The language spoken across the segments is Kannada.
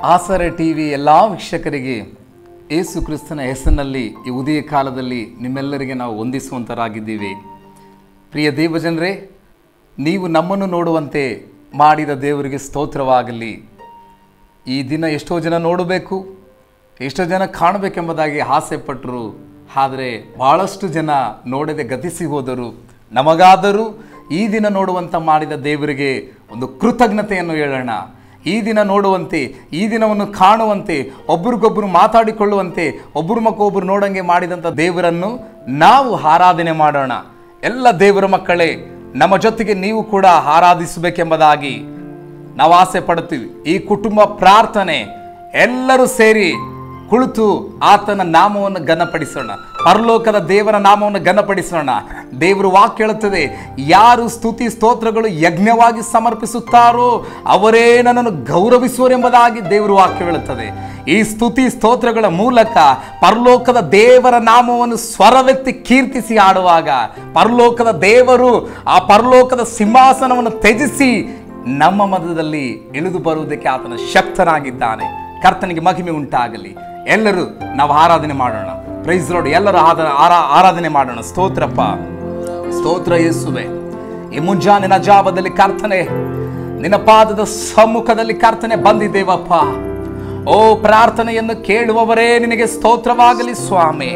ಆಸರೆ ಟಿ ವಿ ಎಲ್ಲ ವೀಕ್ಷಕರಿಗೆ ಏಸು ಕ್ರಿಸ್ತನ ಹೆಸರಿನಲ್ಲಿ ಈ ಉದಯ ಕಾಲದಲ್ಲಿ ನಿಮ್ಮೆಲ್ಲರಿಗೆ ನಾವು ವಂದಿಸುವಂತರಾಗಿದ್ದೀವಿ ಪ್ರಿಯ ದೇವಜನರೇ ನೀವು ನಮ್ಮನ್ನು ನೋಡುವಂತೆ ಮಾಡಿದ ದೇವರಿಗೆ ಸ್ತೋತ್ರವಾಗಲಿ ಈ ದಿನ ಎಷ್ಟೋ ಜನ ನೋಡಬೇಕು ಎಷ್ಟೋ ಜನ ಕಾಣಬೇಕೆಂಬುದಾಗಿ ಆಸೆ ಪಟ್ಟರು ಆದರೆ ಭಾಳಷ್ಟು ಜನ ನೋಡದೆ ಗತಿಸಿ ಹೋದರು ನಮಗಾದರೂ ಈ ದಿನ ನೋಡುವಂತ ಮಾಡಿದ ದೇವರಿಗೆ ಒಂದು ಕೃತಜ್ಞತೆಯನ್ನು ಹೇಳೋಣ ಈ ದಿನ ನೋಡುವಂತೆ ಈ ದಿನವನ್ನು ಕಾಣುವಂತೆ ಒಬ್ರಿಗೊಬ್ಬರು ಮಾತಾಡಿಕೊಳ್ಳುವಂತೆ ಒಬ್ಬರು ಮಕ್ಕೊಬ್ಬರು ನೋಡಂಗೆ ಮಾಡಿದಂಥ ದೇವರನ್ನು ನಾವು ಆರಾಧನೆ ಮಾಡೋಣ ಎಲ್ಲ ದೇವರ ಮಕ್ಕಳೇ ನಮ್ಮ ಜೊತೆಗೆ ನೀವು ಕೂಡ ಆರಾಧಿಸಬೇಕೆಂಬುದಾಗಿ ನಾವು ಆಸೆ ಪಡುತ್ತೀವಿ ಈ ಕುಟುಂಬ ಪ್ರಾರ್ಥನೆ ಎಲ್ಲರೂ ಸೇರಿ ಕುಳಿತು ಆತನ ನಾಮವನ್ನು ಘನಪಡಿಸೋಣ ಪರಲೋಕದ ದೇವರ ನಾಮವನ್ನು ಘನಪಡಿಸೋಣ ದೇವರು ವಾಕ್ಯ ಹೇಳುತ್ತದೆ ಯಾರು ಸ್ತುತಿ ಸ್ತೋತ್ರಗಳು ಯಜ್ಞವಾಗಿ ಸಮರ್ಪಿಸುತ್ತಾರೋ ಅವರೇ ನನ್ನನ್ನು ಗೌರವಿಸುವರೆಂಬುದಾಗಿ ದೇವರು ವಾಕ್ಯ ಹೇಳುತ್ತದೆ ಈ ಸ್ತುತಿ ಸ್ತೋತ್ರಗಳ ಮೂಲಕ ಪರಲೋಕದ ದೇವರ ನಾಮವನ್ನು ಸ್ವರವೆತ್ತಿ ಕೀರ್ತಿಸಿ ಆಡುವಾಗ ಪರಲೋಕದ ದೇವರು ಆ ಪರಲೋಕದ ಸಿಂಹಾಸನವನ್ನು ತ್ಯಜಿಸಿ ನಮ್ಮ ಮಧ್ಯದಲ್ಲಿ ಇಳಿದು ಬರುವುದಕ್ಕೆ ಆತನ ಶಕ್ತನಾಗಿದ್ದಾನೆ ಕರ್ತನಿಗೆ ಮಹಿಮೆ ಉಂಟಾಗಲಿ ಎಲ್ಲರೂ ನಾವು ಆರಾಧನೆ ಮಾಡೋಣ ಪ್ರೈಸ್ ರೋಡ್ ಎಲ್ಲರೂ ಆದ- ಆರಾ- ಆರಾಧನೆ ಮಾಡೋಣ ಸ್ತೋತ್ರಪ್ಪ ಸ್ತೋತ್ರ ಯೇಸುವೆ ಈ ಮುಂಜಾನಿನ ಜಾವದಲ್ಲಿ ಕರ್ತನೆ ನಿನ್ನ ಪಾದದ ಸಮ್ಮುಖದಲ್ಲಿ ಕರ್ತನೆ ಬಂದಿದ್ದೇವಪ್ಪ ಓ ಪ್ರಾರ್ಥನೆಯನ್ನು ಕೇಳುವವರೇ ನಿನಗೆ ಸ್ತೋತ್ರವಾಗಲಿ ಸ್ವಾಮಿ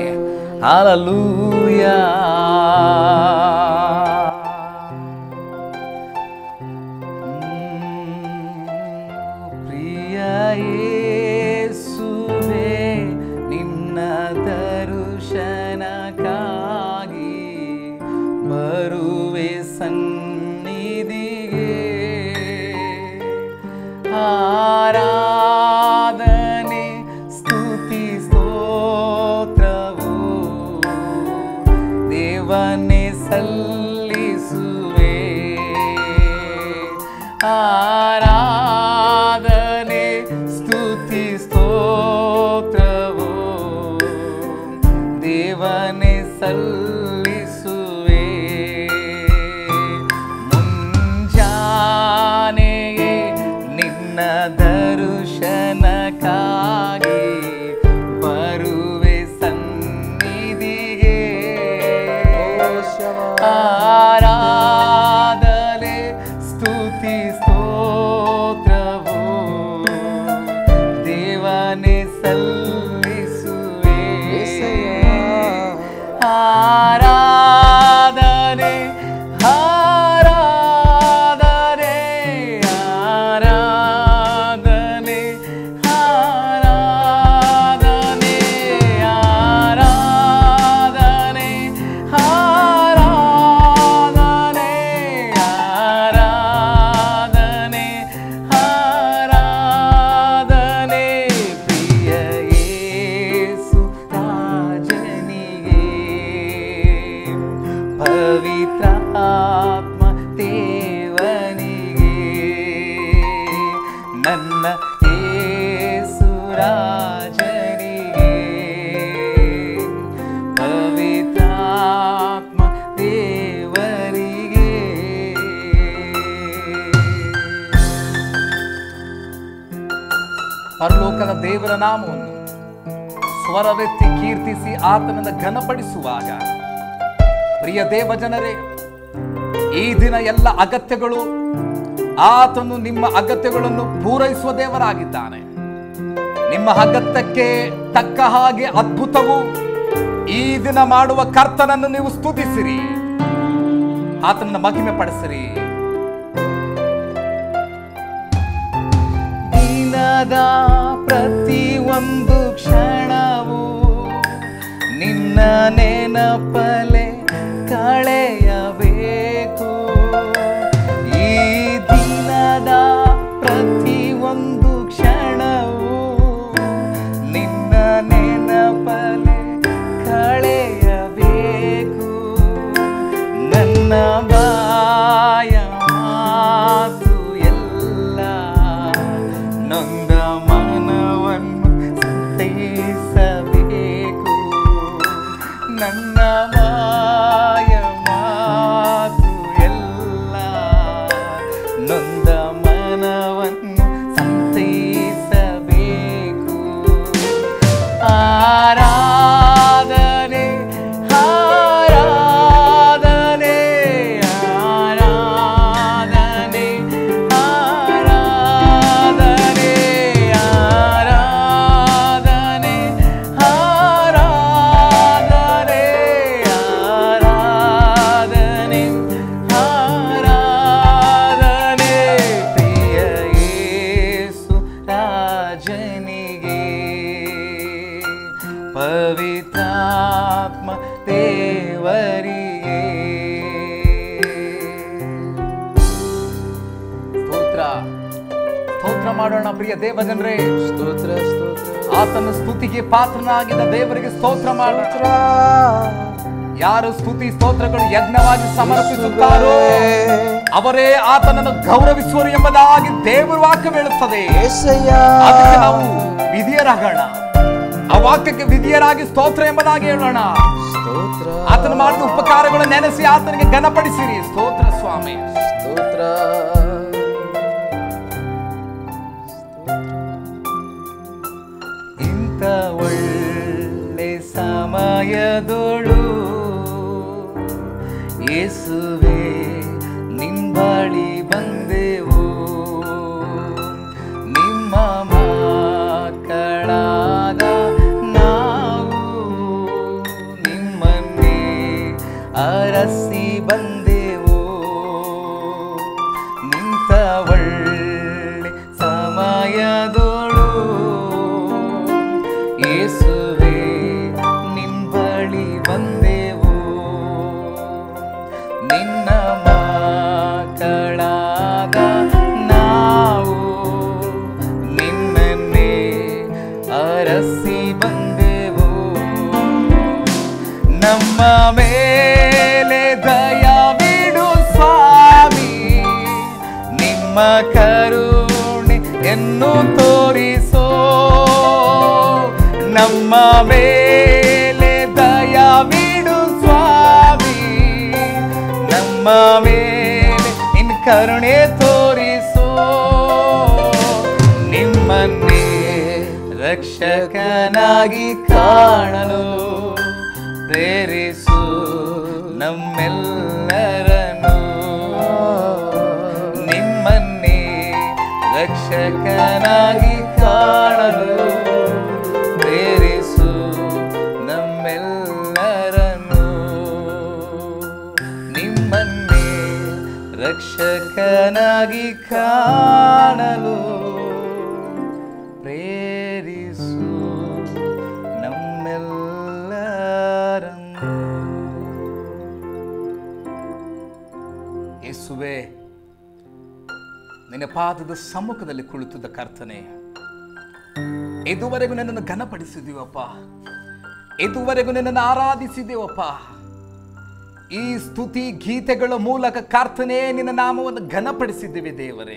ಪ್ರಿಯ ಯೇಸುವೆ ನಿನ್ನ ದರ್ಶನಕ್ಕಾಗಿ ಬರುವೆ ಸನ್ನಿಧಿಗೆ ಆರಾಧನೆ ಸ್ತುತಿ ಸ್ತೋತ್ರವು ದೇವನೇ ಸಲ್ಲಿಸುವೆ ಆರಾಧನೆ ಸ್ತುತಿ ಸ್ತೋತ್ರವು ದೇವನೇ ಸಲ್ಲಿಸುವೆ ಮುಂಜಾನೆಯೇ ನಿನ್ನ ದರ್ಶನಕ್ಕಾಗಿ ಬರುವೆ ಸನ್ನಿಧಿಗೆ ಆರಾಧನೆ ಸ್ತುತಿ ಸ್ತೋತ್ರವು ದೇವನೇ ಸಲ್ಲಿಸುವೆ ಆರಾಧನೆ ಆರಾಧನೆ ಆರಾಧನೆ ಆರಾಧನೆ ಆರಾಧನೆ ಆರಾಧನೆ ಆರಾಧನೆ ಆರಾಧನೆ ಪ್ರಿಯ ಯೇಸು ರಾಜನಿಗೆ ಪವಿತ್ರ ಆತ್ಮ ದೇವನಿಗೆ ನನ್ನ ಯೇಸು ರಾಜನಿಗೆ ಪವಿತ್ರ ಆತ್ಮ ದೇವರಿಗೆ ಪರಲೋಕದ ದೇವರ ನಾಮವನ್ನು ಸ್ವರವೆತ್ತಿ ಕೀರ್ತಿಸಿ ಆತನನ್ನು ಘನಪಡಿಸುವಾಗ ಪ್ರಿಯ ದೇವ ಜನರೇ ಈ ದಿನ ಎಲ್ಲ ಅಗತ್ಯಗಳು ಆತನು ನಿಮ್ಮ ಅಗತ್ಯಗಳನ್ನು ಪೂರೈಸುವ ದೇವರಾಗಿದ್ದಾನೆ ನಿಮ್ಮ ಅಗತ್ಯಕ್ಕೆ ತಕ್ಕ ಹಾಗೆ ಅದ್ಭುತವು ಈ ದಿನ ಮಾಡುವ ಕರ್ತನನ್ನು ನೀವು ಸ್ತುತಿಸಿರಿ ಆತನನ್ನು ಮಹಿಮೆ ಪಡಿಸಿರಿ ದಿನದ ಪ್ರತಿಯೊಂದು ಕ್ಷಣವು ನಿನ್ನ ನೆನಪಲೆ ಕಳೆಯಬೇಕು ಈ ದಿನದ ಪ್ರತಿಯೊಂದು ಕ್ಷಣವು ನಿನ್ನ ನೆನಪಲೆ ಕಳೆಯಬೇಕು ನನ್ನ ಬಾಯ ಮಾತು ಎಲ್ಲ ನೊಂದ ಮನವನ್ನು ಸಂತೈಸಬೇಕು ನನ್ನ ಮಾಯ ಮಾ ಆತ್ಮ ದೇವರಿಗೆ ಸ್ತೋತ್ರ ಸ್ತೋತ್ರ ಮಾಡೋಣ ಪ್ರಿಯ ದೇವಜನರೇ ಸ್ತೋತ್ರ ಸ್ತೋತ್ರ ಆತನ ಸ್ತುತಿಗೆ ಪಾತ್ರನಾಗಿದ್ದ ದೇವರಿಗೆ ಸ್ತೋತ್ರ ಮಾಡೋಣ ಯಾರು ಸ್ತುತಿ ಸ್ತೋತ್ರಗಳು ಯಜ್ಞವಾಗಿ ಸಮರ್ಪಿಸುತ್ತಾರೋ ಅವರೇ ಆತನನ್ನು ಗೌರವಿಸುವರು ಎಂಬುದಾಗಿ ದೇವರ ವಾಕ್ಯ ಹೇಳುತ್ತದೆ ಏಸಯ್ಯ ಅದಕ್ಕೆ ನಾವು ವಿಧಿಯರಾಗೋಣ ಆ ವಾಕ್ಯಕ್ಕೆ ವಿಧಿಯರಾಗಿ ಸ್ತೋತ್ರ ಎಂಬುದಾಗಿ ಹೇಳೋಣ ಸ್ತೋತ್ರ ಆತನ ಮಾಡಿದ ಉಪಕಾರಗಳು ನೆನೆಸಿ ಆತನಿಗೆ ಘನಪಡಿಸಿರಿ ಸ್ತೋತ್ರ ಸ್ವಾಮಿ ಸ್ತೋತ್ರ ಇಂಥ ಒಳ್ಳೆ ಸಮಯದೊಳು ಯೇಸುವೆ ನಿಂಬಳಿ ಬಂದೆವು ನಿಮ್ಮ ಮಕ್ಕಳಾದ ನಾವು ನಿಮ್ಮನ್ನೇ ಅರಸಿ ಬಂದೆವು ನಿಂತ ಒಳ್ಳೆ ಸಮಯದೊಳು ಯೇಸುವೆ ನಿಂಬಳಿ ಬಂದೆವು ನಿನ್ನ ಮಕ್ಕಳಾದ ನಾವು ನಿನ್ನನ್ನೇ ಅರಸಿ ಬಂದೆವು ನಮ್ಮ ಮೇಲೆ ದಯವಿಡು ಸ್ವಾಮಿ ನಿಮ್ಮ ಕರುಣೆ ಎನ್ನು ತೋರಿಸೋ ನಮ್ಮ ಮೇಲೆ ದಯವಿಡು ಸ್ವಾಮಿ ನಮ್ಮ ಮೇಲೆ ನಿನ್ನ ಕರುಣೆ ತೋರಿಸೋ ನಿಮ್ಮನ್ನೇ ರಕ್ಷಕನಾಗಿ ಕಾಣಲು ಪ್ರೇರಿಸು ನಮ್ಮೆಲ್ಲರನ್ನು ನಿಮ್ಮನ್ನೇ ರಕ್ಷಕನಾಗಿ ಕಾಣಲು ಪ್ರೇರಿಸು ನಮ್ಮೆಲ್ಲರನ್ನು ನಿಮ್ಮನ್ನೇ ರಕ್ಷಕನಾಗಿ ಕಾಣಲು ಪ್ರೇರಿಸು ನಮ್ಮೆಲ್ಲರನ್ನು ಯೇಸುವೆ ನಿನ್ನ ಪಾದದ ಸಮ್ಮುಖದಲ್ಲಿ ಕುಳಿತುದ ಕರ್ತನೆ ಇದುವರೆಗೂ ನನ್ನನ್ನು ಘನಪಡಿಸಿದೀವಪ್ಪ ಇದುವರೆಗೂ ನಿನ್ನನ್ನು ಆರಾಧಿಸಿದ್ದೇವಪ್ಪ ಈ ಸ್ತುತಿ ಗೀತೆಗಳ ಮೂಲಕ ಕರ್ತನೆ ನಿನ್ನ ನಾಮವನ್ನು ಘನಪಡಿಸಿದ್ದೇವೆ ದೇವರೇ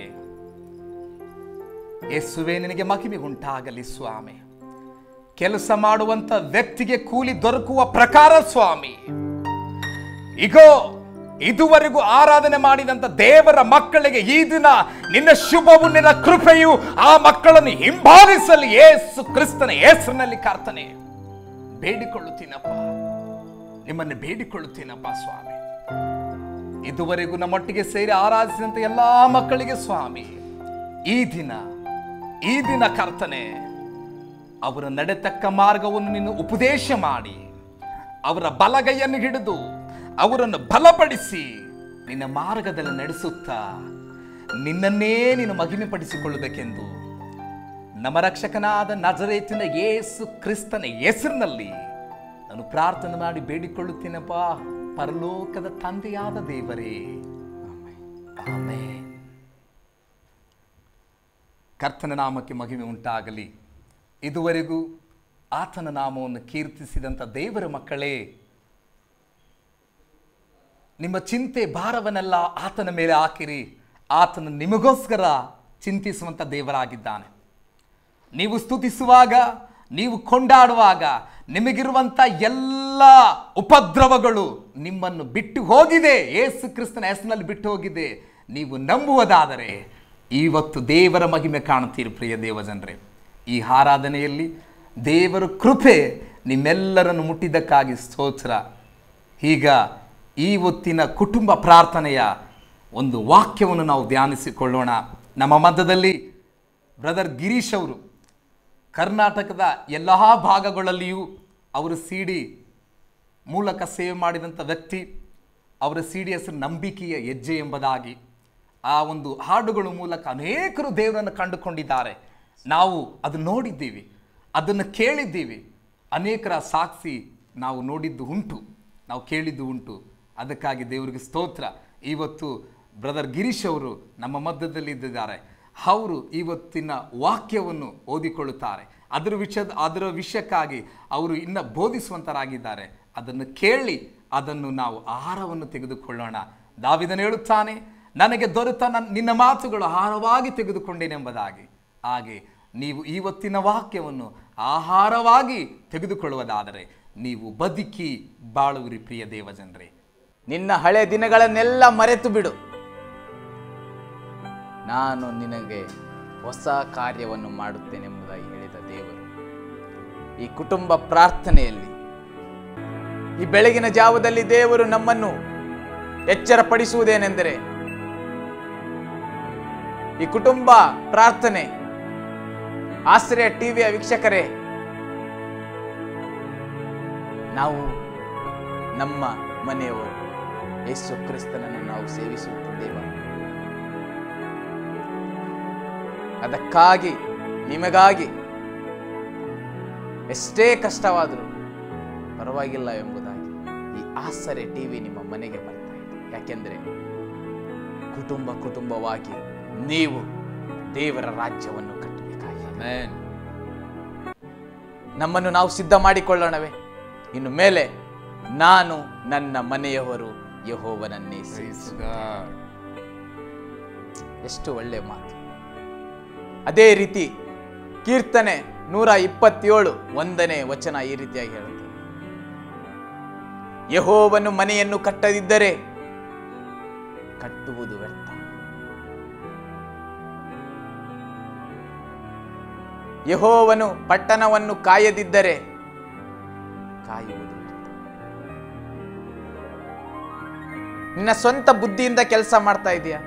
ಯೇಸುವೆ ನಿನಗೆ ಮಹಿಮೆ ಉಂಟಾಗಲಿ ಸ್ವಾಮಿ ಕೆಲಸ ಮಾಡುವಂತ ವ್ಯಕ್ತಿಗೆ ಕೂಲಿ ದೊರಕುವ ಪ್ರಕಾರ ಸ್ವಾಮಿ ಇಗೋ ಇದುವರೆಗೂ ಆರಾಧನೆ ಮಾಡಿದಂತ ದೇವರ ಮಕ್ಕಳಿಗೆ ಈ ದಿನ ನಿನ್ನ ಶುಭವು ನಿನ್ನ ಕೃಪೆಯು ಆ ಮಕ್ಕಳನ್ನು ಹಿಂಬಾಲಿಸಲಿ ಏಸು ಕ್ರಿಸ್ತನ ಹೆಸರಿನಲ್ಲಿ ಕರ್ತನೆ ಬೇಡಿಕೊಳ್ಳುತ್ತೀನಪ್ಪ ನಿಮ್ಮನ್ನು ಬೇಡಿಕೊಳ್ಳುತ್ತೀನಪ್ಪ ಸ್ವಾಮಿ ಇದುವರೆಗೂ ನಮ್ಮೊಟ್ಟಿಗೆ ಸೇರಿ ಆರಾಧಿಸಿದಂತ ಎಲ್ಲಾ ಮಕ್ಕಳಿಗೆ ಸ್ವಾಮಿ ಈ ದಿನ ಈ ದಿನ ಕರ್ತನೆ ಅವರ ನಡೆತಕ್ಕ ಮಾರ್ಗವನ್ನು ನೀನು ಉಪದೇಶ ಮಾಡಿ ಅವರ ಬಲಗೈಯನ್ನು ಹಿಡಿದು ಅವರನ್ನು ಬಲಪಡಿಸಿ ನಿನ್ನ ಮಾರ್ಗದಲ್ಲಿ ನಡೆಸುತ್ತಾ ನಿನ್ನನ್ನೇ ನೀನು ಮಹಿಮೆ ಪಡಿಸಿಕೊಳ್ಳಬೇಕೆಂದು ನಮ್ಮ ರಕ್ಷಕನಾದ ನಜರೇತಿನ ಯೇಸು ಕ್ರಿಸ್ತನ ಹೆಸರಿನಲ್ಲಿ ನಾನು ಪ್ರಾರ್ಥನೆ ಮಾಡಿ ಬೇಡಿಕೊಳ್ಳುತ್ತೇನಪ್ಪ ಪರಲೋಕದ ತಂದೆಯಾದ ದೇವರೇ ಆಮೇನ್ ಕರ್ತನ ನಾಮಕ್ಕೆ ಮಹಿಮೆ ಉಂಟಾಗಲಿ ಇದುವರೆಗೂ ಆತನ ನಾಮವನ್ನು ಕೀರ್ತಿಸಿದಂಥ ದೇವರ ಮಕ್ಕಳೇ ನಿಮ್ಮ ಚಿಂತೆ ಭಾರವನ್ನೆಲ್ಲ ಆತನ ಮೇಲೆ ಹಾಕಿರಿ ಆತನ ನಿಮಗೋಸ್ಕರ ಚಿಂತಿಸುವಂಥ ದೇವರಾಗಿದ್ದಾನೆ ನೀವು ಸ್ತುತಿಸುವಾಗ ನೀವು ಕೊಂಡಾಡುವಾಗ ನಿಮಗಿರುವಂಥ ಎಲ್ಲ ಉಪದ್ರವಗಳು ನಿಮ್ಮನ್ನು ಬಿಟ್ಟು ಹೋಗಿದೆ ಏಸು ಕ್ರಿಸ್ತನ ಹೆಸರಿನಲ್ಲಿ ಬಿಟ್ಟು ಹೋಗಿದೆ ನೀವು ನಂಬುವುದಾದರೆ ಇವತ್ತು ದೇವರ ಮಹಿಮೆ ಕಾಣುತ್ತೀರಿ ಪ್ರಿಯ ದೇವಜನರೇ ಈ ಆರಾಧನೆಯಲ್ಲಿ ದೇವರ ಕೃಪೆ ನಿಮ್ಮೆಲ್ಲರನ್ನು ಮುಟ್ಟಿದ್ದಕ್ಕಾಗಿ ಸ್ತೋತ್ರ ಈಗ ಈ ಹೊತ್ತಿನ ಕುಟುಂಬ ಪ್ರಾರ್ಥನೆಯ ಒಂದು ವಾಕ್ಯವನ್ನು ನಾವು ಧ್ಯಾನಿಸಿಕೊಳ್ಳೋಣ ನಮ್ಮ ಮಧ್ಯದಲ್ಲಿ ಬ್ರದರ್ ಗಿರೀಶ್ ಅವರು ಕರ್ನಾಟಕದ ಎಲ್ಲ ಭಾಗಗಳಲ್ಲಿಯೂ ಅವರು ಸಿ ಡಿ ಮೂಲಕ ಸೇವೆ ಮಾಡಿದಂಥ ವ್ಯಕ್ತಿ ಅವರ ಸಿ ಡಿ ಹೆಸರು ನಂಬಿಕೆಯ ಹೆಜ್ಜೆ ಎಂಬುದಾಗಿ ಆ ಒಂದು ಹಾಡುಗಳ ಮೂಲಕ ಅನೇಕರು ದೇವರನ್ನು ಕಂಡುಕೊಂಡಿದ್ದಾರೆ ನಾವು ಅದು ನೋಡಿದ್ದೀವಿ ಅದನ್ನು ಕೇಳಿದ್ದೀವಿ ಅನೇಕರ ಸಾಕ್ಷಿ ನಾವು ನೋಡಿದ್ದು ಉಂಟು ನಾವು ಕೇಳಿದ್ದು ಉಂಟು ಅದಕ್ಕಾಗಿ ದೇವರಿಗೆ ಸ್ತೋತ್ರ ಇವತ್ತು ಬ್ರದರ್ ಗಿರೀಶ್ ಅವರು ನಮ್ಮ ಮಧ್ಯದಲ್ಲಿ ಇದ್ದಿದ್ದಾರೆ ಅವರು ಇವತ್ತಿನ ವಾಕ್ಯವನ್ನು ಓದಿಕೊಳ್ಳುತ್ತಾರೆ ಅದರ ವಿಷಯದ ಅದರ ವಿಷಯಕ್ಕಾಗಿ ಅವರು ಇನ್ನು ಬೋಧಿಸುವಂತರಾಗಿದ್ದಾರೆ ಅದನ್ನು ಕೇಳಿ ಅದನ್ನು ನಾವು ಆಹಾರವನ್ನು ತೆಗೆದುಕೊಳ್ಳೋಣ ದಾವಿದನು ಹೇಳುತ್ತಾನೆ ನನಗೆ ದೊರೆತ ನನ್ನ ನಿನ್ನ ಮಾತುಗಳು ಆಹಾರವಾಗಿ ತೆಗೆದುಕೊಂಡೇನೆಂಬುದಾಗಿ ಹಾಗೆ ನೀವು ಇವತ್ತಿನ ವಾಕ್ಯವನ್ನು ಆಹಾರವಾಗಿ ತೆಗೆದುಕೊಳ್ಳುವುದಾದರೆ ನೀವು ಬದುಕಿ ಬಾಳುವಿರಿ ಪ್ರಿಯ ದೇವಜನರೇ ನಿನ್ನ ಹಳೆ ದಿನಗಳನ್ನೆಲ್ಲ ಮರೆತು ಬಿಡು ನಾನು ನಿನಗೆ ಹೊಸ ಕಾರ್ಯವನ್ನು ಮಾಡುತ್ತೇನೆಂಬುದಾಗಿ ಹೇಳಿದ ದೇವರು ಈ ಕುಟುಂಬ ಪ್ರಾರ್ಥನೆಯಲ್ಲಿ ಈ ಬೆಳಗಿನ ಜಾವದಲ್ಲಿ ದೇವರು ನಮ್ಮನ್ನು ಎಚ್ಚರಪಡಿಸುವುದೇನೆಂದರೆ ಈ ಕುಟುಂಬ ಪ್ರಾರ್ಥನೆ ಆಶ್ರಯ ಟಿವಿಯ ವೀಕ್ಷಕರೇ ನಾವು ನಮ್ಮ ಮನೆಯವರು ಯೇಸು ಕ್ರಿಸ್ತನನ್ನು ನಾವು ಸೇವಿಸುತ್ತಿದ್ದೇವೆ ಅದಕ್ಕಾಗಿ ನಿಮಗಾಗಿ ಎಷ್ಟೇ ಕಷ್ಟವಾದರೂ ಪರವಾಗಿಲ್ಲ ಎಂಬುದಾಗಿ ಈ ಆಸರೆ ಟಿವಿ ನಿಮ್ಮ ಮನೆಗೆ ಬರ್ತಾ ಇದೆ ಯಾಕೆಂದ್ರೆ ಕುಟುಂಬ ಕುಟುಂಬವಾಗಿ ನೀವು ದೇವರ ರಾಜ್ಯವನ್ನು ಕಟ್ಟಬೇಕಾಗಿದೆ ನಮ್ಮನ್ನು ನಾವು ಸಿದ್ಧ ಮಾಡಿಕೊಳ್ಳೋಣವೇ ಇನ್ನು ಮೇಲೆ ನಾನು ನನ್ನ ಮನೆಯವರು ಯಹೋವನನ್ನೇ ಸೇವಿಸು ಎಷ್ಟು ಒಳ್ಳೆ ಮಾತು ಅದೇ ರೀತಿ ಕೀರ್ತನೆ ನೂರ ಇಪ್ಪತ್ತೇಳು ಒಂದನೇ ವಚನ ಈ ರೀತಿಯಾಗಿ ಹೇಳುತ್ತೆ ಯಹೋವನು ಮನೆಯನ್ನು ಕಟ್ಟದಿದ್ದರೆ ಕಟ್ಟುವುದು ವ್ಯರ್ಥ ಯಹೋವನು ಪಟ್ಟಣವನ್ನು ಕಾಯದಿದ್ದರೆ ಕಾಯುವುದು ವ್ಯರ್ಥ ನಿನ್ನ ಸ್ವಂತ ಬುದ್ಧಿಯಿಂದ ಕೆಲಸ ಮಾಡ್ತಾ ಇದೆಯಾ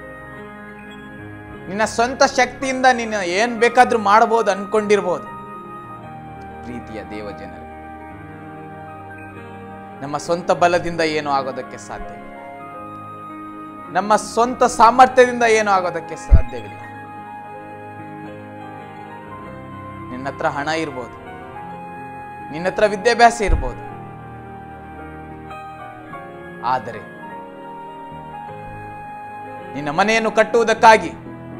ನಿನ್ನ ಸ್ವಂತ ಶಕ್ತಿಯಿಂದ ನೀನು ಏನ್ ಬೇಕಾದ್ರೂ ಮಾಡಬಹುದು ಅನ್ಕೊಂಡಿರ್ಬೋದು ಪ್ರೀತಿಯ ದೇವ ಜನರೇ ನಮ್ಮ ಸ್ವಂತ ಬಲದಿಂದ ಏನು ಆಗೋದಕ್ಕೆ ಸಾಧ್ಯ ನಮ್ಮ ಸ್ವಂತ ಸಾಮರ್ಥ್ಯದಿಂದ ಏನು ಆಗೋದಕ್ಕೆ ಸಾಧ್ಯವಿಲ್ಲ ನಿನ್ನ ಹತ್ರ ಹಣ ಇರ್ಬೋದು ನಿನ್ನ ಹತ್ರ ವಿದ್ಯಾಭ್ಯಾಸ ಇರ್ಬೋದು ಆದರೆ ನಿನ್ನ ಮನೆಯನ್ನು ಕಟ್ಟುವುದಕ್ಕಾಗಿ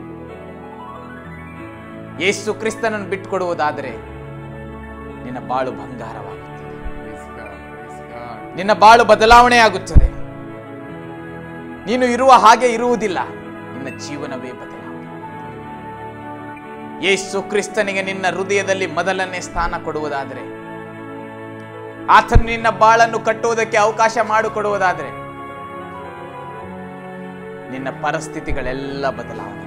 ಯೇಸು ಕ್ರಿಸ್ತನನ್ನು ಬಿಟ್ಟುಕೊಡುವುದಾದರೆ ನಿನ್ನ ಬಾಳು ಬಂಗಾರವಾಗುತ್ತದೆ ನಿನ್ನ ಬಾಳು ಬದಲಾವಣೆ ಆಗುತ್ತದೆ ನೀನು ಇರುವ ಹಾಗೆ ಇರುವುದಿಲ್ಲ ನಿನ್ನ ಜೀವನವೇ ಬದಲಾವಣೆ ಯೇಸು ಕ್ರಿಸ್ತನಿಗೆ ನಿನ್ನ ಹೃದಯದಲ್ಲಿ ಮೊದಲನೇ ಸ್ಥಾನ ಕೊಡುವುದಾದರೆ ಆತನು ನಿನ್ನ ಬಾಳನ್ನು ಕಟ್ಟುವುದಕ್ಕೆ ಅವಕಾಶ ಮಾಡಿಕೊಡುವುದಾದರೆ ನಿನ್ನ ಪರಿಸ್ಥಿತಿಗಳೆಲ್ಲ ಬದಲಾವಣೆ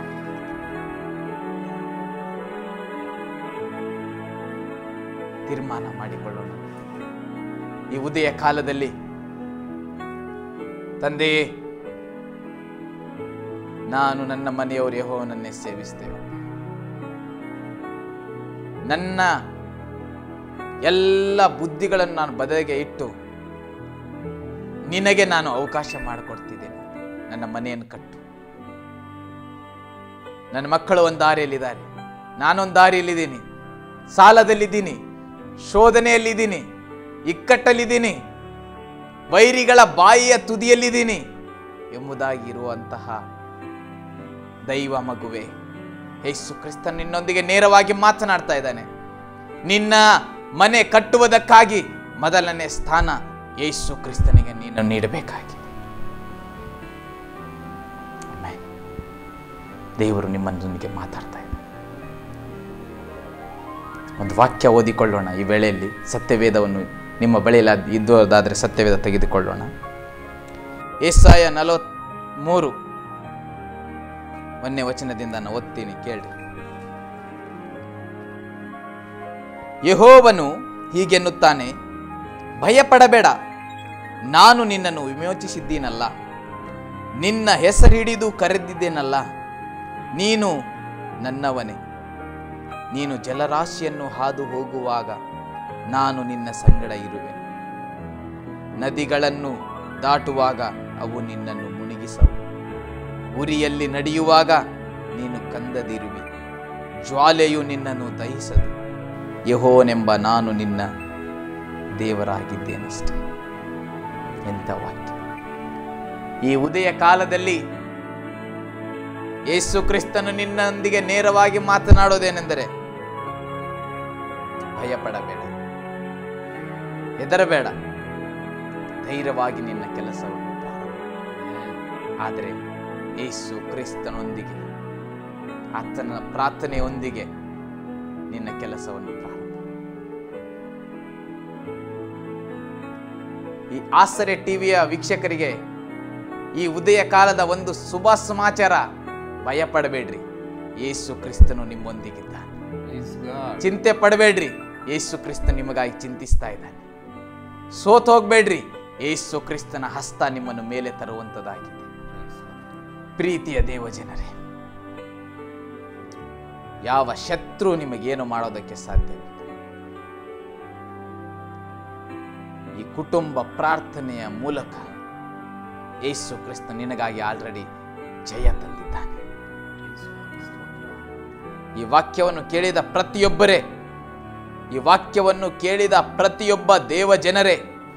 ತೀರ್ಮಾನ ಮಾಡಿಕೊಳ್ಳೋಣ ಈ ಉದಯ ಕಾಲದಲ್ಲಿ ತಂದೆಯೇ ನಾನು ನನ್ನ ಮನೆಯವರು ಯಹೋವನನ್ನೇ ಸೇವಿಸ್ತೇವೆ ನನ್ನ ಎಲ್ಲ ಬುದ್ಧಿಗಳನ್ನು ನಾನು ಬದಲಿಗೆ ಇಟ್ಟು ನಿನಗೆ ನಾನು ಅವಕಾಶ ಮಾಡಿಕೊಡ್ತಿದ್ದೇನೆ ನನ್ನ ಮನೆಯನ್ನು ಕಟ್ಟು ನನ್ನ ಮಕ್ಕಳು ಒಂದು ದಾರಿಯಲ್ಲಿದ್ದಾರೆ ನಾನೊಂದು ದಾರಿಯಲ್ಲಿದ್ದೀನಿ ಸಾಲದಲ್ಲಿದ್ದೀನಿ ಶೋಧನೆಯಲ್ಲಿದ್ದೀನಿ ಇಕ್ಕಟ್ಟಲ್ಲಿದ್ದೀನಿ ವೈರಿಗಳ ಬಾಯಿಯ ತುದಿಯಲ್ಲಿದ್ದೀನಿ ಎಂಬುದಾಗಿ ಇರುವಂತಹ ದೈವ ಮಗುವೆ ಯೇಸು ಕ್ರಿಸ್ತನ್ ನಿನ್ನೊಂದಿಗೆ ನೇರವಾಗಿ ಮಾತನಾಡ್ತಾ ಇದ್ದಾನೆ ನಿನ್ನ ಮನೆ ಕಟ್ಟುವುದಕ್ಕಾಗಿ ಮೊದಲನೇ ಸ್ಥಾನ ಯೇಸು ಕ್ರಿಸ್ತನಿಗೆ ನೀನು ನೀಡಬೇಕಾಗಿದೆ ಆಮೆನ್. ದೇವರು ನಿಮ್ಮೊಂದಿಗೆ ಮಾತಾಡ್ತಾ ಇದ್ದಾರೆ ಒಂದು ವಾಕ್ಯ ಓದಿಕೊಳ್ಳೋಣ ಈ ವೇಳೆಯಲ್ಲಿ ಸತ್ಯವೇದವನ್ನು ನಿಮ್ಮ ಬಳಿಯಲ್ಲಿ ಅದ್- ಇದ್ದೋದಾದರೆ ಸತ್ಯವೇದ ತೆಗೆದುಕೊಳ್ಳೋಣ ಏಸಾಯ ನಲವತ್ಮೂರು ಒಂದನೇ ವಚನದಿಂದ ನಾನು ಓದ್ತೀನಿ ಕೇಳಿ ಯಹೋವನು ಹೀಗೆನ್ನುತ್ತಾನೆ ಭಯಪಡಬೇಡ ನಾನು ನಿನ್ನನ್ನು ವಿಮೋಚಿಸಿದ್ದೀನಲ್ಲ ನಿನ್ನ ಹೆಸರಿಡಿದು ಕರೆದಿದ್ದೇನಲ್ಲ ನೀನು ನನ್ನವನೇ ನೀನು ಜಲರಾಶಿಯನ್ನು ಹಾದು ಹೋಗುವಾಗ ನಾನು ನಿನ್ನ ಸಂಗಡ ಇರುವೆನು ನದಿಗಳನ್ನು ದಾಟುವಾಗ ಅವು ನಿನ್ನನ್ನು ಮುಳುಗಿಸವು ಉರಿಯಲ್ಲಿ ನಡೆಯುವಾಗ ನೀನು ಕಂದದಿರುವಿ ಜ್ವಾಲೆಯು ನಿನ್ನನ್ನು ದಹಿಸದು ಯಹೋನೆಂಬ ನಾನು ನಿನ್ನ ದೇವರಾಗಿದ್ದೇನಷ್ಟೇ ಎಂಥ ವಾಕ್ಯ ಈ ಉದಯ ಕಾಲದಲ್ಲಿ ಯೇಸು ಕ್ರಿಸ್ತನು ನಿನ್ನೊಂದಿಗೆ ನೇರವಾಗಿ ಮಾತನಾಡೋದೇನೆಂದರೆ ಭಯಪಡಬೇಡ ಹೆದರಬೇಡ ಧೈರ್ಯವಾಗಿ ನಿನ್ನ ಕೆಲಸವನ್ನು ಪ್ರಾರಂಭ ಆದರೆ ಯೇಸು ಕ್ರಿಸ್ತನೊಂದಿಗೆ ಆತನ ಪ್ರಾರ್ಥನೆಯೊಂದಿಗೆ ನಿನ್ನ ಕೆಲಸವನ್ನು ಪ್ರಾರಂಭ ಈ ಆಸರೆ ಟಿವಿಯ ವೀಕ್ಷಕರಿಗೆ ಈ ಉದಯ ಕಾಲದ ಒಂದು ಶುಭ ಸಮಾಚಾರ ಭಯಪಡಬೇಡ್ರಿ ಯೇಸು ಕ್ರಿಸ್ತನು ನಿಮ್ಮೊಂದಿಗಿದ್ದಾನೆ Praise God. ಚಿಂತೆ ಪಡಬೇಡ್ರಿ ಯೇಸು ಕ್ರಿಸ್ತ ನಿಮಗಾಗಿ ಚಿಂತಿಸ್ತಾ ಇದ್ದಾನೆ ಸೋತ್ ಹೋಗ್ಬೇಡ್ರಿ ಯೇಸು ಕ್ರಿಸ್ತನ ಹಸ್ತ ನಿಮ್ಮನ್ನು ಮೇಲೆ ತರುವಂತದಾಗಿದೆ ಪ್ರೀತಿಯ ದೇವಜನರೇ ಯಾವ ಶತ್ರು ನಿಮಗೇನು ಮಾಡೋದಕ್ಕೆ ಸಾಧ್ಯವಿಲ್ಲ ಈ ಕುಟುಂಬ ಪ್ರಾರ್ಥನೆಯ ಮೂಲಕ ಯೇಸು ಕ್ರಿಸ್ತ ನಿನಗಾಗಿ ಆಲ್ರೆಡಿ ಜಯ ತಂದಿದ್ದಾನೆ ಈ ವಾಕ್ಯವನ್ನು ಕೇಳಿದ ಪ್ರತಿಯೊಬ್ಬರೇ ಈ ವಾಕ್ಯವನ್ನು ಕೇಳಿದ ಪ್ರತಿಯೊಬ್ಬ ದೇವ ಜನರೇ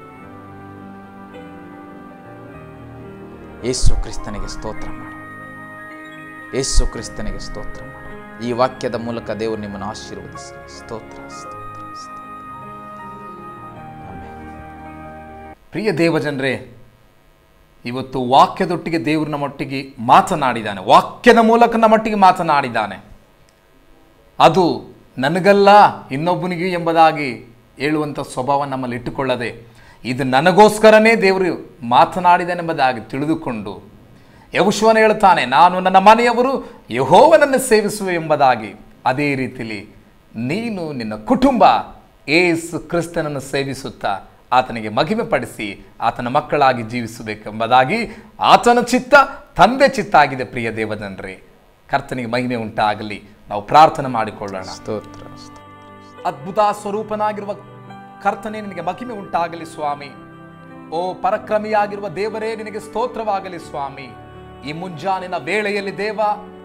ಯೇಸು ಕ್ರಿಸ್ತನಿಗೆ ಸ್ತೋತ್ರ ಮಾಡು ಯೇಸು ಕ್ರಿಸ್ತನಿಗೆ ಸ್ತೋತ್ರ ಮಾಡು ಈ ವಾಕ್ಯದ ಮೂಲಕ ದೇವರು ನಿಮ್ಮನ್ನು ಆಶೀರ್ವದಿಸಲಿ ಸ್ತೋತ್ರ ಸ್ತೋತ್ರ ಸ್ತೋತ್ರ ಆಮೆನ್. ಪ್ರಿಯ ದೇವಜನರೇ ಇವತ್ತು ವಾಕ್ಯದೊಟ್ಟಿಗೆ ದೇವರು ನಮ್ಮೊಟ್ಟಿಗೆ ಮಾತನಾಡಿದ್ದಾನೆ ವಾಕ್ಯದ ಮೂಲಕ ನಮ್ಮೊಟ್ಟಿಗೆ ಮಾತನಾಡಿದ್ದಾನೆ ಅದು ನನಗಲ್ಲ ಇನ್ನೊಬ್ಬನಿಗೆ ಎಂಬುದಾಗಿ ಹೇಳುವಂಥ ಸ್ವಭಾವ ನಮ್ಮಲ್ಲಿ ಇಟ್ಟುಕೊಳ್ಳದೆ ಇದು ನನಗೋಸ್ಕರನೇ ದೇವರು ಮಾತನಾಡಿದನೆಂಬುದಾಗಿ ತಿಳಿದುಕೊಂಡು ಯವುಶ್ವನ ಹೇಳ್ತಾನೆ ನಾನು ನನ್ನ ಮನೆಯವರು ಯಹೋವನನ್ನು ಸೇವಿಸುವೆ ಎಂಬುದಾಗಿ ಅದೇ ರೀತಿಲಿ ನೀನು ನಿನ್ನ ಕುಟುಂಬ ಏಸು ಕ್ರಿಸ್ತನನ್ನು ಸೇವಿಸುತ್ತಾ ಆತನಿಗೆ ಮಹಿಮೆ ಪಡಿಸಿ ಆತನ ಮಕ್ಕಳಾಗಿ ಜೀವಿಸಬೇಕೆಂಬುದಾಗಿ ಆತನ ಚಿತ್ತ ತಂದೆ ಚಿತ್ತ ಆಗಿದೆ ಪ್ರಿಯ ದೇವಜನರೇ ಕರ್ತನಿಗೆ ಮಹಿಮೆ ಉಂಟಾಗಲಿ ನಾವು ಪ್ರಾರ್ಥನೆ ಮಾಡಿಕೊಳ್ಳೋಣ ಸ್ತೋತ್ರ ಸ್ತೋತ್ರ. ಅದ್ಭುತ ಸ್ವರೂಪನಾಗಿರುವ ಕರ್ತನೆ ನಿನಗೆ ಮಹಿಮೆ ಉಂಟಾಗಲಿ ಸ್ವಾಮಿ ಓ ಪರಕ್ರಮಿಯಾಗಿರುವ ದೇವರೇ ನಿನಗೆ ಸ್ತೋತ್ರವಾಗಲಿ ಸ್ವಾಮಿ ಈ ಮುಂಜಾನಿನ ವೇಳೆಯಲ್ಲಿ ದೇವ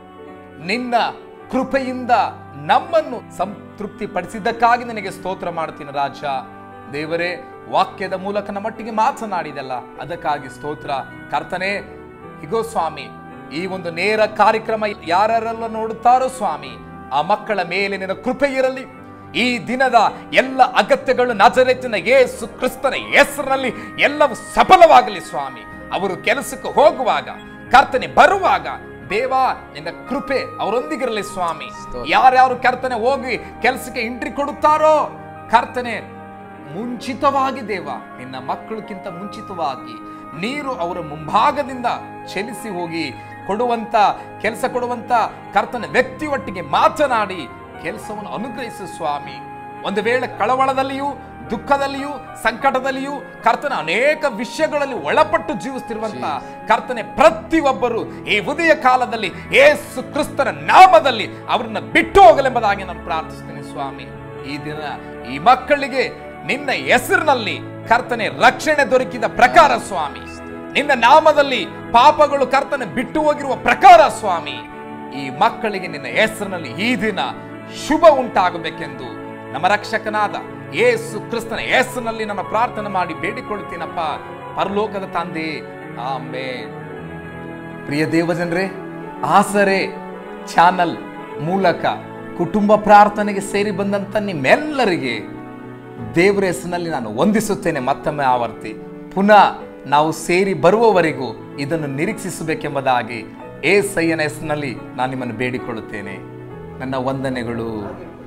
ನಿನ್ನ ಕೃಪೆಯಿಂದ ನಮ್ಮನ್ನು ಸಂತೃಪ್ತಿ ಪಡಿಸಿದ್ದಕ್ಕಾಗಿ ನಿನಗೆ ಸ್ತೋತ್ರ ಮಾಡ್ತೀನಿ ರಾಜ ದೇವರೇ ವಾಕ್ಯದ ಮೂಲಕ ನಮ್ಮೊಟ್ಟಿಗೆ ಮಾತನಾಡಿದಲ್ಲ ಅದಕ್ಕಾಗಿ ಸ್ತೋತ್ರ ಕರ್ತನೆ ಇಗೋ ಸ್ವಾಮಿ ಈ ಒಂದು ನೇರ ಕಾರ್ಯಕ್ರಮ ಯಾರೆಲ್ಲ ನೋಡುತ್ತಾರೋ ಸ್ವಾಮಿ ಆ ಮಕ್ಕಳ ಮೇಲೆ ನಿನ್ನ ಕೃಪೆ ಇರಲಿ ಈ ದಿನದ ಎಲ್ಲ ಅಗತ್ಯಗಳು ನಜರೆತ್ತಿನ ಯೇಸು ಕ್ರಿಸ್ತನ ಹೆಸರಿನಲ್ಲಿ ಎಲ್ಲವೂ ಸಫಲವಾಗಲಿ ಸ್ವಾಮಿ ಅವರು ಕೆಲಸಕ್ಕೆ ಹೋಗುವಾಗ ಕರ್ತನೆ ಬರುವಾಗ ದೇವಾ ನಿನ್ನ ಕೃಪೆ ಅವರೊಂದಿಗಿರಲಿ ಸ್ವಾಮಿ ಸ್ತೋತ್ರ. ಯಾರ್ಯಾರು ಕರ್ತನೆ ಹೋಗಿ ಕೆಲಸಕ್ಕೆ ಎಂಟ್ರಿ ಕೊಡುತ್ತಾರೋ ಕರ್ತನೆ ಮುಂಚಿತವಾಗಿ ದೇವ ನಿನ್ನ ಮಕ್ಕಳಕ್ಕಿಂತ ಮುಂಚಿತವಾಗಿ ನೀರು ಅವರ ಮುಂಭಾಗದಿಂದ ಚಲಿಸಿ ಹೋಗಿ ಕೊಡುವಂತ ಕೆಲಸ ಕೊಡುವಂತ ಕರ್ತನ ವ್ಯಕ್ತಿ ಒಟ್ಟಿಗೆ ಮಾತನಾಡಿ ಕೆಲಸವನ್ನು ಅನುಗ್ರಹಿಸು ಸ್ವಾಮಿ ಒಂದು ವೇಳೆ ಕಳವಳದಲ್ಲಿಯೂ ದುಃಖದಲ್ಲಿಯೂ ಸಂಕಟದಲ್ಲಿಯೂ ಕರ್ತನ ಅನೇಕ ವಿಷಯಗಳಲ್ಲಿ ಒಳಪಟ್ಟು ಜೀವಿಸ್ತಿರುವಂತ ಕರ್ತನೆ ಪ್ರತಿಯೊಬ್ಬರು ಈ ಉದಯ ಕಾಲದಲ್ಲಿ ಏಸು ಕ್ರಿಸ್ತನ ನಾಮದಲ್ಲಿ ಅವರನ್ನ ಬಿಟ್ಟು ಹೋಗಲೆಂಬುದಾಗಿ ನಾನು ಪ್ರಾರ್ಥಿಸ್ತೇನೆ ಸ್ವಾಮಿ ಈ ದಿನ ಈ ಮಕ್ಕಳಿಗೆ ನಿನ್ನ ಹೆಸರಿನಲ್ಲಿ ಕರ್ತನೆ ರಕ್ಷಣೆ ದೊರಕಿದ ಪ್ರಕಾರ ಸ್ವಾಮಿ ನಿನ್ನ ನಾಮದಲ್ಲಿ ಪಾಪಗಳು ಕರ್ತನೆ ಬಿಟ್ಟು ಹೋಗಿರುವ ಪ್ರಕಾರ ಸ್ವಾಮಿ ಈ ಮಕ್ಕಳಿಗೆ ನಿನ್ನ ಹೆಸರಿನಲ್ಲಿ ಈ ದಿನ ಶುಭ ಉಂಟಾಗಬೇಕೆಂದು ನಮ್ಮ ರಕ್ಷಕನಾದ ಯೇಸು ಕ್ರಿಸ್ತನ ಹೆಸರಿನಲ್ಲಿ ನಮ್ಮ ಪ್ರಾರ್ಥನೆ ಮಾಡಿ ಬೇಡಿಕೊಳ್ಳುತ್ತೀನಪ್ಪ ಪರಲೋಕದ ತಂದೆ ಆಮೇನ್ ಪ್ರಿಯ ದೇವಜನರೇ ಆಸರೆ ಚಾನಲ್ ಮೂಲಕ ಕುಟುಂಬ ಪ್ರಾರ್ಥನೆಗೆ ಸೇರಿ ಬಂದಂತ ನಿಮ್ಮೆಲ್ಲರಿಗೆ ದೇವರ ಹೆಸರಿನಲ್ಲಿ ನಾನು ವಂದಿಸುತ್ತೇನೆ ಮತ್ತೊಮ್ಮೆ ಆವರ್ತಿ ಪುನಃ ನಾವು ಸೇರಿ ಬರುವವರೆಗೂ ಇದನ್ನು ನಿರೀಕ್ಷಿಸಬೇಕೆಂಬುದಾಗಿ ಏ ಸೈಯನ ಹೆಸರಿನಲ್ಲಿ ನಾನು ನಿಮ್ಮನ್ನು ಬೇಡಿಕೊಳ್ಳುತ್ತೇನೆ ನನ್ನ ವಂದನೆಗಳು